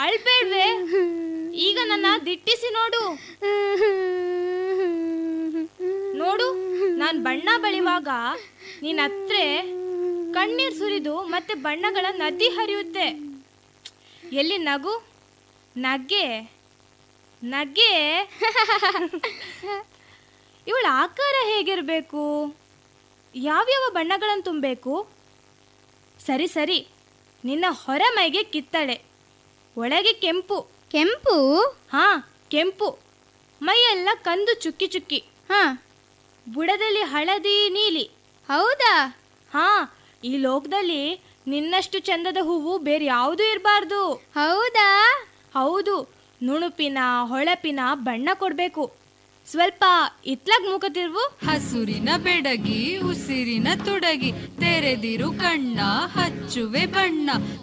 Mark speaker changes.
Speaker 1: ಅಳ್ಬೇಡ್ವೆ ಈಗ ನನ್ನ ದಿಟ್ಟಿಸಿ ನೋಡು ನೋಡು ನಾನ್ ಬಣ್ಣ ಬಳಿವಾಗ ನೀನ್ ಹತ್ರೆ ಕಣ್ಣೀರ್ ಸುರಿದು ಮತ್ತೆ ಬಣ್ಣಗಳ ನದಿ ಹರಿಯುತ್ತೆ ಎಲ್ಲಿ ನಗು ನಗೆ ನಗೆ ಇವಳ ಆಕಾರ ಹೇಗಿರ್ಬೇಕು ಯಾವ್ಯಾವ ಬಣ್ಣಗಳನ್ನು ತುಂಬಬೇಕು ಸರಿ ಸರಿ ನಿನ್ನ ಹೊರ ಮೈಗೆ ಕಿತ್ತಳೆ ಒಳಗೆ ಕೆಂಪು
Speaker 2: ಕೆಂಪು
Speaker 1: ಹಾ ಕೆಂಪು ಮೈಯೆಲ್ಲ ಕಂದು ಚುಕ್ಕಿ ಚುಕ್ಕಿ
Speaker 2: ಹಾ
Speaker 1: ಬುಡದಲ್ಲಿ ಹಳದಿ ನೀಲಿ
Speaker 2: ಹೌದಾ
Speaker 1: ಹಾ ಈ ಲೋಕದಲ್ಲಿ ನಿನ್ನಷ್ಟು ಚಂದದ ಹೂವು ಬೇರೆ ಯಾವುದೂ ಇರಬಾರ್ದು
Speaker 2: ಹೌದಾ
Speaker 1: ಹೌದು ನುಣುಪಿನ ಹೊಳಪಿನ ಬಣ್ಣ ಕೊಡ್ಬೇಕು ಸ್ವಲ್ಪ ಇತ್ಲಾಗ್ ಮುಖ ತಿರುವು
Speaker 3: ಹಸುರಿನ ಬೆಡಗಿ ಉಸಿರಿನ ತುಡಗಿ ತೆರೆದಿರು ಕಣ್ಣ ಹಚ್ಚುವೆ ಬಣ್ಣ